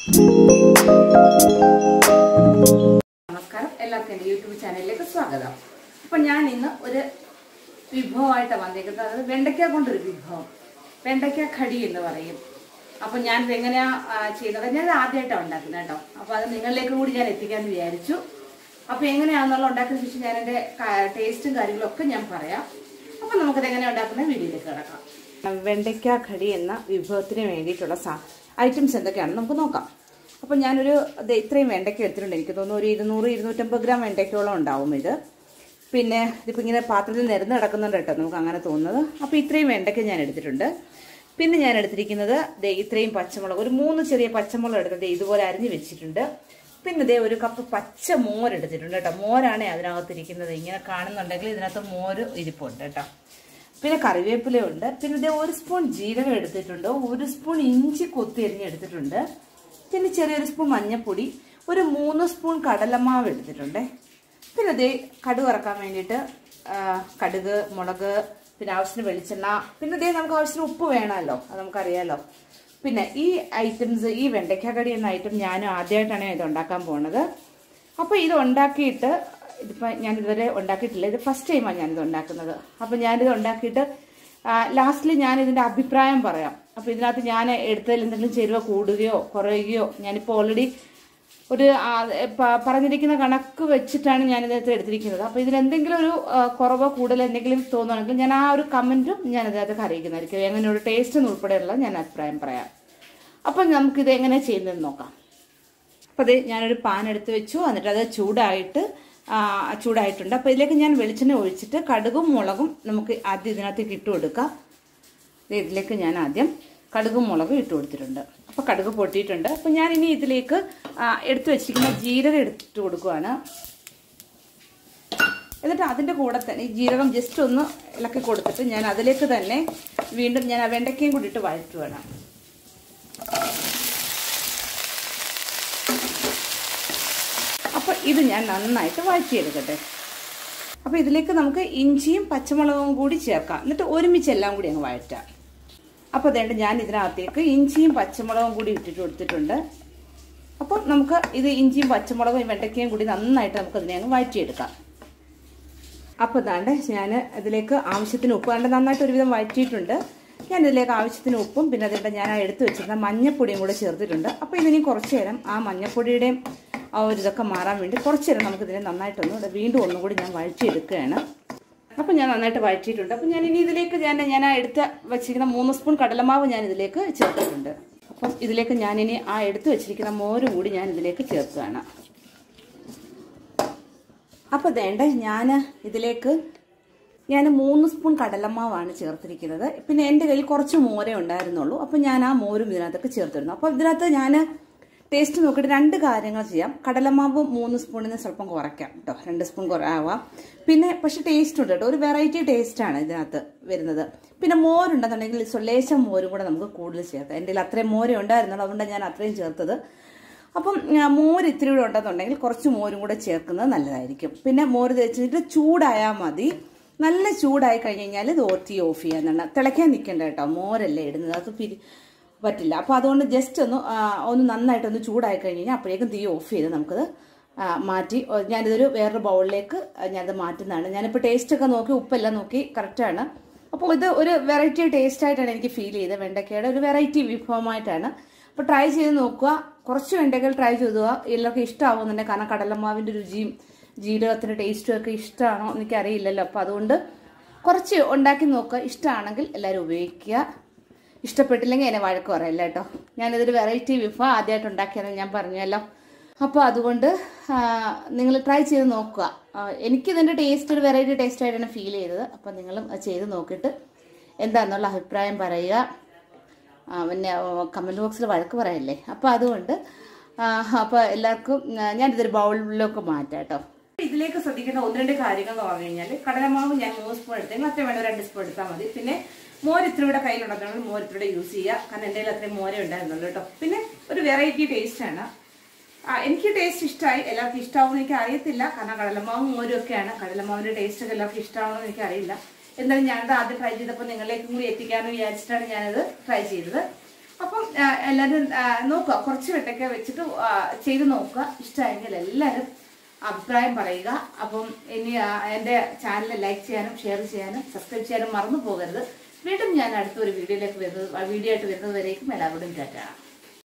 നമസ്കാരം എല്ലാവർക്കും എൻ്റെ യൂട്യൂബ് ചാനലിലേക്ക് സ്വാഗതം അപ്പം ഞാൻ ഇന്ന് ഒരു വിഭവമായിട്ടാണ് വന്നിരിക്കുന്നത് അത് വെണ്ടയ്ക്ക കൊണ്ടൊരു വിഭവം വെണ്ടയ്ക്ക ഖടി എന്ന് പറയും അപ്പം ഞാൻ ഇത് എങ്ങനെയാ ആ, ചെയ്യുന്നത് ഞാൻ ഇത് ആദ്യമായിട്ടാണ് ഉണ്ടാക്കുന്നത് കേട്ടോ അപ്പോൾ അത് നിങ്ങളിലേക്ക് കൂടി ഞാൻ എത്തിക്കാമെന്ന് വിചാരിച്ചു അപ്പോൾ എങ്ങനെയാണെന്നുള്ള ഉണ്ടാക്കുന്ന ശേഷം ഞാൻ എൻ്റെ ടേസ്റ്റും കാര്യങ്ങളും ഒക്കെ ഞാൻ പറയാം അപ്പം നമുക്കത് എങ്ങനെയാണ് ഉണ്ടാക്കുന്നത് വീഡിയോയിലേക്ക് കിടക്കാം വെണ്ടയ്ക്ക ഖടി എന്ന വിഭവത്തിന് വേണ്ടിയിട്ടുള്ള സാ ഐറ്റംസ് എന്തൊക്കെയാണെന്ന് നമുക്ക് നോക്കാം അപ്പം ഞാനൊരു ദേ ഇത്രയും വെണ്ടയ്ക്ക എടുത്തിട്ടുണ്ട് എനിക്ക് തോന്നുന്നു ഒരു ഇരുന്നൂറ് ഇരുന്നൂറ്റമ്പത് ഗ്രാം വെണ്ടയ്ക്കോളം ഉണ്ടാവും ഇത് പിന്നെ ഇതിപ്പോൾ ഇങ്ങനെ പാത്രത്തിൽ നിരന്ന് കിടക്കുന്നുണ്ട് കേട്ടോ നമുക്ക് അങ്ങനെ തോന്നുന്നത് അപ്പോൾ ഇത്രയും വെണ്ടയ്ക്ക ഞാൻ എടുത്തിട്ടുണ്ട് പിന്നെ ഞാൻ എടുത്തിരിക്കുന്നത് ദേ ഇത്രയും പച്ചമുളക് ഒരു മൂന്ന് ചെറിയ പച്ചമുളക് എടുത്തത് ദേ ഇതുപോലെ അരിഞ്ഞ് വെച്ചിട്ടുണ്ട് പിന്നെ ദേ ഒരു കപ്പ് പച്ച മോര് എടുത്തിട്ടുണ്ട് കേട്ടോ മോരാണ് അതിനകത്തിരിക്കുന്നത് ഇങ്ങനെ കാണുന്നുണ്ടെങ്കിൽ ഇതിനകത്ത് മോര് ഇരിപ്പുണ്ട് കേട്ടോ പിന്നെ കറിവേപ്പിലയുണ്ട് പിന്നെ ഇതേ ഒരു സ്പൂൺ ജീരകം എടുത്തിട്ടുണ്ട് ഒരു സ്പൂൺ ഇഞ്ചി കൊത്തി എരിഞ്ഞ് എടുത്തിട്ടുണ്ട് പിന്നെ ചെറിയൊരു സ്പൂൺ മഞ്ഞൾപ്പൊടി ഒരു മൂന്ന് സ്പൂൺ കടലമാവ് എടുത്തിട്ടുണ്ട് പിന്നെ ഇതേ കടുക് ഇറക്കാൻ വേണ്ടിയിട്ട് ആ, കടുക് മുളക് പിന്നെ ആവശ്യത്തിന് വെളിച്ചെണ്ണ പിന്നെ ഇതേ നമുക്ക് ആവശ്യത്തിന് ഉപ്പ് വേണമല്ലോ അത് നമുക്കറിയാലോ പിന്നെ ഈ ഐറ്റംസ് ഈ വെണ്ടയ്ക്കക്കടി എന്ന ഐറ്റം ഞാൻ ആദ്യമായിട്ടാണ് ഇത് ഉണ്ടാക്കാൻ പോണത് അപ്പോൾ ഇത് ഉണ്ടാക്കിയിട്ട് ഇതിപ്പോൾ ഞാൻ ഇതുവരെ ഉണ്ടാക്കിയിട്ടില്ല ഇത് ഫസ്റ്റ് ടൈമാണ് ഞാനിത് ഉണ്ടാക്കുന്നത് അപ്പോൾ ഞാനിത് ഉണ്ടാക്കിയിട്ട് ലാസ്റ്റിൽ ഞാൻ ഇതിൻ്റെ അഭിപ്രായം പറയാം അപ്പോൾ ഇതിനകത്ത് ഞാൻ എടുത്തതിൽ എന്തെങ്കിലും ചേരുവ കൂടുകയോ കുറയുകയോ ഞാനിപ്പോൾ ഓൾറെഡി ഒരു ആ, പ- പറഞ്ഞിരിക്കുന്ന കണക്ക് വെച്ചിട്ടാണ് ഞാൻ ഇതിനകത്ത് എടുത്തിരിക്കുന്നത് അപ്പോൾ ഇതിലെന്തെങ്കിലും ഒരു ആ, കുറവോ കൂടുതലോ എന്തെങ്കിലും തോന്നുകയാണെങ്കിൽ ഞാൻ ആ ഒരു കമൻറ്റും ഞാൻ ഇതിനകത്ത് അറിയിക്കുന്നതായിരിക്കും എങ്ങനെയൊരു ടേസ്റ്റ് ഉൾപ്പെടെയുള്ള ഞാൻ അഭിപ്രായം പറയാം അപ്പം നമുക്കിത് എങ്ങനെ ചെയ്യുന്നതെന്ന് നോക്കാം അപ്പോൾ അത് ഞാനൊരു പാൻ എടുത്ത് വെച്ചു എന്നിട്ട് അത് ചൂടായിട്ട് ആ, ചൂടായിട്ടുണ്ട് അപ്പോൾ ഇതിലേക്ക് ഞാൻ വെളിച്ചെണ്ണ ഒഴിച്ചിട്ട് കടുകും മുളകും നമുക്ക് ആദ്യം ഇതിനകത്തേക്ക് ഇട്ട് കൊടുക്കാം ദേ ഇതിലേക്ക് ഞാൻ ആദ്യം കടുകും മുളകും ഇട്ട് കൊടുത്തിട്ടുണ്ട് അപ്പോൾ കടുക് പൊട്ടിയിട്ടുണ്ട് അപ്പോൾ ഞാൻ ഇനി ഇതിലേക്ക് ആ, എടുത്തു വെച്ചിരിക്കുന്ന ജീരകം എടുത്തിട്ട് കൊടുക്കുവാണ് എന്നിട്ട് അതിൻ്റെ കൂടെ തന്നെ ഈ ജീരകം ജസ്റ്റ് ഒന്ന് ഇളക്കി കൊടുത്തിട്ട് ഞാൻ അതിലേക്ക് തന്നെ വീണ്ടും ഞാൻ ആ വെണ്ടയ്ക്കയും കൂടി ഇട്ട് വഴറ്റുവാണ് അപ്പോൾ ഇത് ഞാൻ നന്നായിട്ട് വഴറ്റിയെടുക്കട്ടെ അപ്പോൾ ഇതിലേക്ക് നമുക്ക് ഇഞ്ചിയും പച്ചമുളകും കൂടി ചേർക്കാം എന്നിട്ട് ഒരുമിച്ച് എല്ലാം കൂടി അങ്ങ് വഴറ്റാം അപ്പോൾ അതേണ്ട ഞാൻ ഇതിനകത്തേക്ക് ഇഞ്ചിയും പച്ചമുളകും കൂടി ഇട്ടിട്ട് കൊടുത്തിട്ടുണ്ട് അപ്പോൾ നമുക്ക് ഇത് ഇഞ്ചിയും പച്ചമുളകും വെണ്ടയ്ക്കയും കൂടി നന്നായിട്ട് നമുക്ക് ഇതിനെ അങ്ങ് വഴറ്റിയെടുക്കാം അപ്പോൾ ഇതാണ്ട് ഞാൻ ഇതിലേക്ക് ആവശ്യത്തിന് ഉപ്പ് കണ്ട് നന്നായിട്ട് ഒരുവിധം വഴറ്റിയിട്ടുണ്ട് ഞാൻ ഇതിലേക്ക് ആവശ്യത്തിന് ഉപ്പും പിന്നെ അതിൻ്റെ ഞാൻ ആ എടുത്തു വെച്ചിരുന്ന മഞ്ഞപ്പൊടിയും കൂടെ ചേർത്തിട്ടുണ്ട് അപ്പോൾ ഇതിനി കുറച്ച് നേരം ആ മഞ്ഞപ്പൊടിയുടെയും ആ ഒരു ഇതൊക്കെ മാറാൻ വേണ്ടി കുറച്ച് നേരം നമുക്ക് ഇതിനെ നന്നായിട്ടൊന്ന് ഇവിടെ വീണ്ടും ഒന്നും കൂടി ഞാൻ വഴറ്റിയെടുക്കുകയാണ് അപ്പോൾ ഞാൻ നന്നായിട്ട് വഴറ്റിയിട്ടുണ്ട് അപ്പോൾ ഞാൻ ഇനി ഇതിലേക്ക് ഞാൻ ഞാൻ ആ എടുത്ത് വെച്ചിരിക്കുന്ന മൂന്ന് സ്പൂൺ കടലമാവ് ഞാൻ ഇതിലേക്ക് ചേർത്തിട്ടുണ്ട് അപ്പം ഇതിലേക്ക് ഞാനിനി ആ എടുത്ത് വെച്ചിരിക്കുന്ന മോരും കൂടി ഞാൻ ഇതിലേക്ക് ചേർക്കുകയാണ് അപ്പോൾ വേണ്ട ഞാൻ ഇതിലേക്ക് ഞാൻ മൂന്ന് സ്പൂൺ കടലമാവാണ് ചേർത്തിരിക്കുന്നത് പിന്നെ എൻ്റെ കയ്യിൽ കുറച്ച് മോരേ ഉണ്ടായിരുന്നുള്ളൂ അപ്പോൾ ഞാൻ ആ മോരും ഇതിനകത്തൊക്കെ ചേർത്തിരുന്നു അപ്പോൾ ഇതിനകത്ത് ഞാൻ ടേസ്റ്റ് നോക്കിയിട്ട് രണ്ട് കാര്യങ്ങൾ ചെയ്യാം കടലമാവ് മൂന്ന് സ്പൂണിന് സ്വല്പം കുറയ്ക്കാം കേട്ടോ രണ്ട് സ്പൂൺ കുറവാം പിന്നെ പക്ഷെ ടേസ്റ്റ് ഉണ്ട് കേട്ടോ ഒരു വെറൈറ്റി ടേസ്റ്റാണ് ഇതിനകത്ത് വരുന്നത് പിന്നെ മോരുണ്ടെന്നുണ്ടെങ്കിൽ ലേശം മോരും കൂടെ നമുക്ക് കൂടുതൽ ചേർക്കാം എൻ്റെ കയ്യിൽ അത്രയും മോരേ ഉണ്ടായിരുന്നുള്ളൂ അതുകൊണ്ടാണ് ഞാൻ അത്രയും ചേർത്തത് അപ്പം ആ, മോര് ഇത്തിരി കൂടെ ഉണ്ടെന്നുണ്ടെങ്കിൽ കുറച്ച് മോരും കൂടെ ചേർക്കുന്നത് നല്ലതായിരിക്കും പിന്നെ മോര് തേച്ചിട്ട് ചൂടായാൽ മതി നല്ല ചൂടായി കഴിഞ്ഞ് കഴിഞ്ഞാൽ ഇത് ഓത്തി ഓഫ് ചെയ്യാന്നാണ് തിളയ്ക്കാൻ നിൽക്കണ്ട കേട്ടോ മോരല്ലേ ഇടുന്നത് അത് പിരി പറ്റില്ല അപ്പോൾ അതുകൊണ്ട് ജസ്റ്റ് ഒന്ന് ആ, ഒന്ന് നന്നായിട്ടൊന്ന് ചൂടായി കഴിഞ്ഞ് കഴിഞ്ഞാൽ അപ്പോഴേക്കും തീ ഓഫ് ചെയ്ത് നമുക്കത് ആ, മാറ്റി ഓ, ഞാനിതൊരു വേറൊരു ബൗളിലേക്ക് ഞാനത് മാറ്റുന്നതാണ് ഞാനിപ്പോൾ ടേസ്റ്റൊക്കെ നോക്കി ഉപ്പെല്ലാം നോക്കി കറക്റ്റാണ് അപ്പോൾ ഇത് ഒരു വെറൈറ്റി ടേസ്റ്റ് ആയിട്ടാണ് എനിക്ക് ഫീൽ ചെയ്തത് വെണ്ടയ്ക്കയുടെ ഒരു വെറൈറ്റി വിഭവമായിട്ടാണ് അപ്പോൾ ട്രൈ ചെയ്ത് നോക്കുക കുറച്ച് വെണ്ടയ്ക്കൽ ട്രൈ ചെയ്തുക എല്ലാവർക്കും ഇഷ്ടമാവുന്നുണ്ടെങ്കിൽ കാരണം കടലമാവിൻ്റെ രുചിയും ജീരകത്തിൻ്റെ ടേസ്റ്റും ഒക്കെ ഇഷ്ടമാണോ എനിക്കറിയില്ലല്ലോ അപ്പോൾ അതുകൊണ്ട് കുറച്ച് ഉണ്ടാക്കി നോക്കുക ഇഷ്ടമാണെങ്കിൽ എല്ലാവരും ഉപയോഗിക്കുക ഇഷ്ടപ്പെട്ടില്ലെങ്കിൽ എന്നെ വഴക്ക് പറയല്ല കേട്ടോ ഞാനിതൊരു വെറൈറ്റി വിഭവം ആദ്യമായിട്ട് ഉണ്ടാക്കിയെന്ന് ഞാൻ പറഞ്ഞല്ലോ അപ്പോൾ അതുകൊണ്ട് നിങ്ങൾ ട്രൈ ചെയ്ത് നോക്കുക ആ, എനിക്കിതിൻ്റെ ടേസ്റ്റ് ഒരു വെറൈറ്റി ടേസ്റ്റ് ആയിട്ടാണ് ഫീൽ ചെയ്തത് അപ്പോൾ നിങ്ങളും അത് ചെയ്ത് നോക്കിയിട്ട് എന്താണെന്നുള്ള അഭിപ്രായം പറയുക ആ, പിന്നെ കമൻറ്റ് ബോക്സിൽ വഴക്ക് പറയല്ലേ അപ്പോൾ അതുകൊണ്ട് അപ്പോൾ എല്ലാവർക്കും ആ, ഞാനിതൊരു ബൗളിലൊക്കെ മാറ്റാം കേട്ടോ ഇതിലേക്ക് ശ്രദ്ധിക്കേണ്ട ഒന്ന് രണ്ട് കാര്യങ്ങൾ എന്ന് പറഞ്ഞു കഴിഞ്ഞാൽ കടലമാവ് ഞാൻ മൂന്ന് സ്പൂൺ എടുത്തെങ്കിൽ അത്രയും വേണ്ട രണ്ട് സ്പൂൺ എടുത്താൽ മതി പിന്നെ മോര് ഇത്തിരി കൂടെ കയ്യിലുണ്ടെങ്കിൽ മോര് ഇത്തിരി യൂസ് ചെയ്യുക കാരണം എൻ്റെ കയ്യിൽ അത്രയും മോരെ ഉണ്ടായിരുന്നുള്ളൂ കേട്ടോ പിന്നെ ഒരു വെറൈറ്റി ടേസ്റ്റ് ആണ് ആ, എനിക്ക് ടേസ്റ്റ് ഇഷ്ടമായി എല്ലാവർക്കും ഇഷ്ടമാവുമെന്ന് എനിക്ക് അറിയത്തില്ല കാരണം കടലമാവും മോരും ഒക്കെയാണ് കടലമാവിന്റെ ടേസ്റ്റ് ഒക്കെ എല്ലാവർക്കും ഇഷ്ടമാണെന്ന് എനിക്ക് അറിയില്ല എന്നാലും ഞാനത് ആദ്യം ട്രൈ ചെയ്തപ്പോൾ നിങ്ങളിലേക്കും കൂടി എത്തിക്കാമെന്ന് വിചാരിച്ചിട്ടാണ് ഞാനത് ട്രൈ ചെയ്തത് അപ്പം ആ, എല്ലാവരും ആ, നോക്കുക കുറച്ച് വെണ്ടയ്ക്ക വെച്ചിട്ട് ആ, ചെയ്ത് നോക്കുക ഇഷ്ടമായെങ്കിൽ എല്ലാവരും അഭിപ്രായം പറയുക അപ്പം ഇനി ആ, എൻ്റെ ചാനൽ ലൈക്ക് ചെയ്യാനും ഷെയർ ചെയ്യാനും സബ്സ്ക്രൈബ് ചെയ്യാനും മറന്നു പോകരുത് വീണ്ടും ഞാൻ അടുത്തൊരു വീഡിയോയിലേക്ക് വരുന്നത് വീഡിയോ ആയിട്ട് വരുന്നത് വരേക്കും എല്ലാവരോടും ടാറ്റാണ്